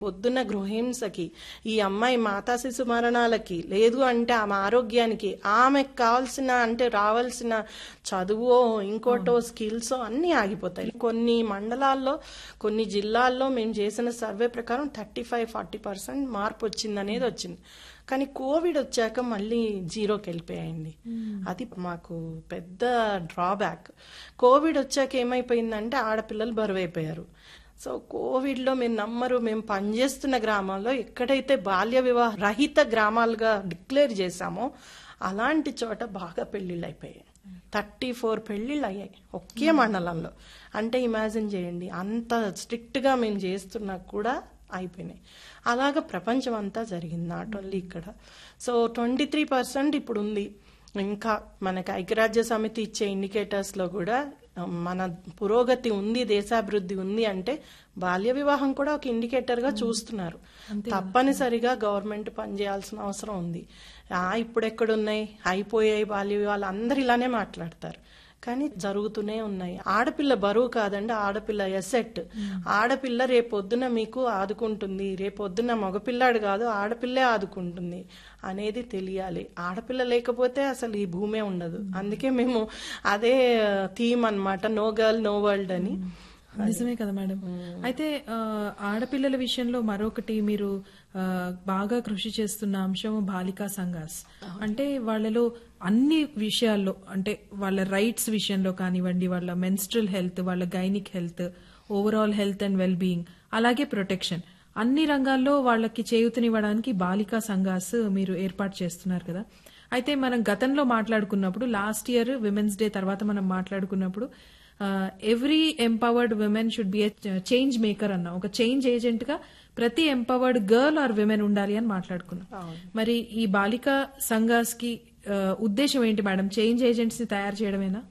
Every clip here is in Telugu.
పొద్దున్న గృహింసకి ఈ అమ్మాయి మాతా శిశు మరణాలకి లేదు అంటే ఆమె ఆరోగ్యానికి ఆమెకు కావాల్సిన అంటే రావాల్సిన చదువో ఇంకోటో స్కిల్స్ అన్నీ ఆగిపోతాయి కొన్ని మండలాల్లో కొన్ని జిల్లాల్లో మేము చేసిన సర్వే ప్రకారం థర్టీ ఫైవ్ ఫార్టీ పర్సెంట్ మార్పు వచ్చింది అనేది వచ్చింది కానీ కోవిడ్ వచ్చాక మళ్ళీ జీరోకి వెళ్ళిపోయాయండి అది మాకు పెద్ద డ్రాబ్యాక్ కోవిడ్ వచ్చాక ఏమైపోయిందంటే ఆడపిల్లలు బరువైపోయారు సో కోవిడ్లో మీరు నమ్మరు మేము పనిచేస్తున్న గ్రామాల్లో ఎక్కడైతే బాల్య వివాహ రహిత గ్రామాలుగా డిక్లేర్ చేశామో అలాంటి చోట బాగా పెళ్లిళ్ళు అయిపోయాయి థర్టీ ఫోర్ పెళ్లిళ్ళు అయ్యాయి ఒకే మండలంలో అంటే ఇమాజిన్ చేయండి అంత స్ట్రిక్ట్గా మేము చేస్తున్నా కూడా అయిపోయినాయి అలాగ ప్రపంచం అంతా జరిగింది నాట్ ఓన్లీ ఇక్కడ సో ట్వంటీ త్రీ పర్సెంట్ ఇప్పుడు ఉంది ఇంకా మనకి ఐక్యరాజ్య సమితి ఇచ్చే ఇండికేటర్స్లో కూడా మన పురోగతి ఉంది దేశాభివృద్ధి ఉంది అంటే బాల్య వివాహం కూడా ఒక ఇండికేటర్గా చూస్తున్నారు తప్పనిసరిగా గవర్నమెంట్ పనిచేయాల్సిన అవసరం ఉంది ఆ ఇప్పుడు ఎక్కడున్నాయి అయిపోయాయి బాల్య వివాహాలు అందరు ఇలానే మాట్లాడతారు కానీ జరుగుతూనే ఉన్నాయి ఆడపిల్ల బరువు కాదండి ఆడపిల్ల ఎసెట్ ఆడపిల్ల రేపొద్దున మీకు ఆదుకుంటుంది రేపొద్దున మగపిల్లాడు కాదు ఆడపిల్లే ఆదుకుంటుంది అనేది తెలియాలి ఆడపిల్ల లేకపోతే అసలు ఈ భూమే ఉండదు అందుకే మేము అదే థీమ్ అన్నమాట నో గర్ల్ నో వరల్డ్ అని నిజమే కదా మేడం అయితే ఆ, ఆడపిల్లల విషయంలో మరొకటి మీరు ఆ, బాగా కృషి చేస్తున్న అంశం బాలికా సంఘాస్ అంటే వాళ్ళలో అన్ని విషయాల్లో అంటే వాళ్ళ రైట్స్ విషయంలో కానివ్వండి వాళ్ళ మెన్స్ట్రల్ హెల్త్ వాళ్ళ gynaec health overall health and well being అలాగే ప్రొటెక్షన్ అన్ని రంగాల్లో వాళ్ళకి చేయూతనివ్వడానికి బాలికా సంఘాస్ మీరు ఏర్పాటు చేస్తున్నారు కదా అయితే మనం గతంలో మాట్లాడుకున్నప్పుడు లాస్ట్ ఇయర్ విమెన్స్ డే తర్వాత మనం మాట్లాడుకున్నప్పుడు every empowered women should be a change maker అన్న ఒక చేంజ్ ఏజెంట్ గా ప్రతి ఎంపవర్డ్ గర్ల్ ఆర్ విమెన్ ఉండాలి అని మాట్లాడుకున్నాం మరి ఈ బాలికా సంఘాస్ కి ఆ, ఉద్దేశం ఏంటి మేడం చేంజ్ ఏజెంట్స్ ని తయారు చేయడమేనా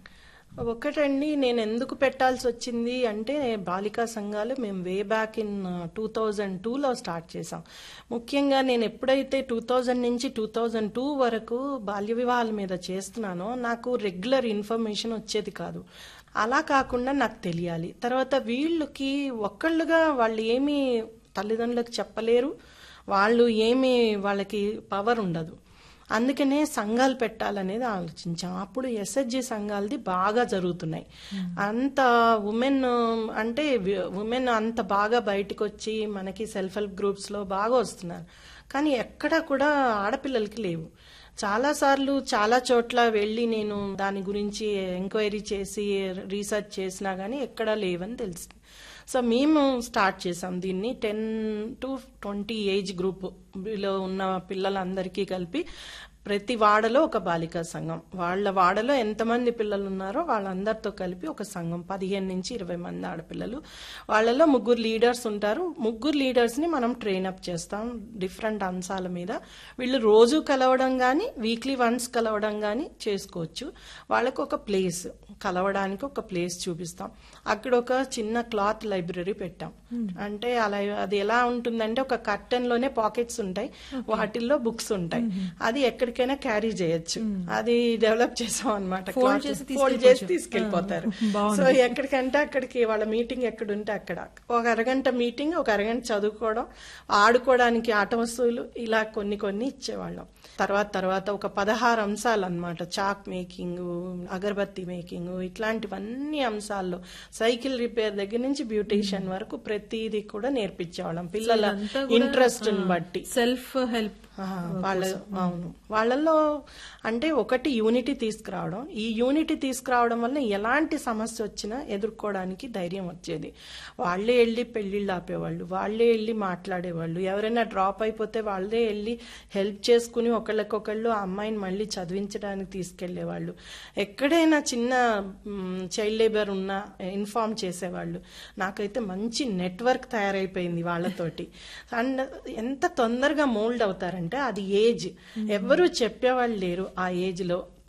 ఒకటండి నేను ఎందుకు పెట్టాల్సి వచ్చింది అంటే బాలికా సంఘాలు మేము way back in two thousand టూలో స్టార్ట్ చేసాం ముఖ్యంగా నేను ఎప్పుడైతే టూ థౌజండ్ నుంచి టూ థౌజండ్ టూ వరకు బాల్య వివాహాల మీద చేస్తున్నానో నాకు రెగ్యులర్ ఇన్ఫర్మేషన్ వచ్చేది కాదు అలా కాకుండా నాకు తెలియాలి తర్వాత వీళ్ళకి ఒక్కళ్ళుగా వాళ్ళు ఏమీ తల్లిదండ్రులకు చెప్పలేరు వాళ్ళు ఏమీ వాళ్ళకి పవర్ ఉండదు అందుకనే సంఘాలు పెట్టాలనేది ఆలోచించాం అప్పుడు ఎస్హెచ్జి సంఘాలది బాగా జరుగుతున్నాయి అంత ఉమెన్ అంటే ఉమెన్ అంత బాగా బయటకు వచ్చి మనకి సెల్ఫ్ హెల్ప్ గ్రూప్స్లో బాగా వస్తున్నారు కానీ ఎక్కడా కూడా ఆడపిల్లలకి లేవు చాలా సార్లు చాలా చోట్ల వెళ్ళి నేను దాని గురించి ఎంక్వైరీ చేసి రీసెర్చ్ చేసినా కానీ ఎక్కడా లేవని తెలిసింది సో మేము స్టార్ట్ చేసాం దీన్ని ten to twenty age group లో ఉన్న పిల్లలందరికీ కలిపి ప్రతి వాడలో ఒక బాలికా సంఘం వాళ్ళ వాడలో ఎంతమంది పిల్లలు ఉన్నారో వాళ్ళందరితో కలిపి ఒక సంఘం పదిహేను నుంచి ఇరవై మంది ఆడపిల్లలు వాళ్ళలో ముగ్గురు లీడర్స్ ఉంటారు ముగ్గురు లీడర్స్ ని మనం ట్రైన్ అప్ చేస్తాం డిఫరెంట్ అంశాల మీద వీళ్ళు రోజు కలవడం కానీ వీక్లీ వన్స్ కలవడం కానీ చేసుకోవచ్చు వాళ్ళకు ఒక ప్లేస్ కలవడానికి ఒక ప్లేస్ చూపిస్తాం అక్కడ ఒక చిన్న క్లాత్ లైబ్రరీ పెట్టాం అంటే అలా అది ఎలా ఉంటుందంటే ఒక కర్టెన్ లోనే పాకెట్స్ ఉంటాయి వాటిల్లో బుక్స్ ఉంటాయి అది ఎక్కడికైనా క్యారీ చేయొచ్చు అది డెవలప్ చేసాం అనమాట Fold చేసి ఫోల్డ్ చేసి తీసుకెళ్లిపోతారు సో ఎక్కడికంటే అక్కడికి వాళ్ళ మీటింగ్ ఎక్కడుంటే అక్కడ ఒక అరగంట మీటింగ్ ఒక అరగంట చదువుకోవడం ఆడుకోవడానికి ఆట వస్తువులు ఇలా కొన్ని కొన్ని ఇచ్చేవాళ్ళం తర్వాత తర్వాత ఒక పదహారు అంశాలు అన్నమాట చాక్ మేకింగ్ అగరబత్తి మేకింగ్ ఇట్లాంటివన్నీ అంశాల్లో సైకిల్ రిపేర్ దగ్గర నుంచి బ్యూటీషియన్ వరకు ప్రతిదీ కూడా నేర్పించేవాళ్ళం పిల్లల ఇంట్రెస్ట్ బట్టి సెల్ఫ్ హెల్ప్ ఆ, వాళ్ళ అవును వాళ్ళల్లో అంటే ఒకటి యూనిటీ తీసుకురావడం ఈ యూనిటీ తీసుకురావడం వల్ల ఎలాంటి సమస్య వచ్చినా ఎదుర్కోవడానికి ధైర్యం వచ్చేది వాళ్ళే వెళ్ళి పెళ్లిళ్ళు ఆపేవాళ్ళు వాళ్ళే వెళ్ళి మాట్లాడేవాళ్ళు ఎవరైనా డ్రాప్ అయిపోతే వాళ్ళే వెళ్ళి హెల్ప్ చేసుకుని ఒకళ్ళకొకళ్ళు ఆ అమ్మాయిని మళ్ళీ చదివించడానికి తీసుకెళ్లేవాళ్ళు ఎక్కడైనా చిన్న చైల్డ్ లేబర్ ఉన్నా ఇన్ఫార్మ్ చేసేవాళ్ళు నాకైతే మంచి నెట్వర్క్ తయారైపోయింది వాళ్ళతోటి అండ్ ఎంత తొందరగా మోల్డ్ అవుతారంటే అది ఏజ్ ఎవరు చెప్పేవాళ్ళు లేరు ఆ ఏజ్ లో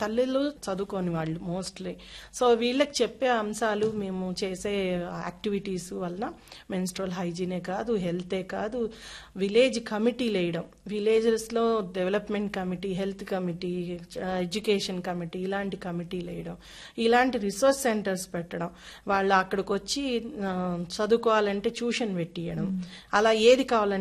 తల్లులు చదువుకోని వాళ్ళు మోస్ట్లీ సో వీళ్ళకి చెప్పే అంశాలు మేము చేసే యాక్టివిటీస్ వలన మెన్స్ట్రల్ హైజీనే కాదు హెల్తే కాదు విలేజ్ కమిటీలు వేయడం విలేజెస్లో development committee health committee education committee ఇలాంటి కమిటీలు వేయడం ఇలాంటి రిసోర్స్ సెంటర్స్ పెట్టడం వాళ్ళు అక్కడికి వచ్చి ఆ, చదువుకోవాలంటే ట్యూషన్ పెట్టియడం అలా ఏది కావాలంటే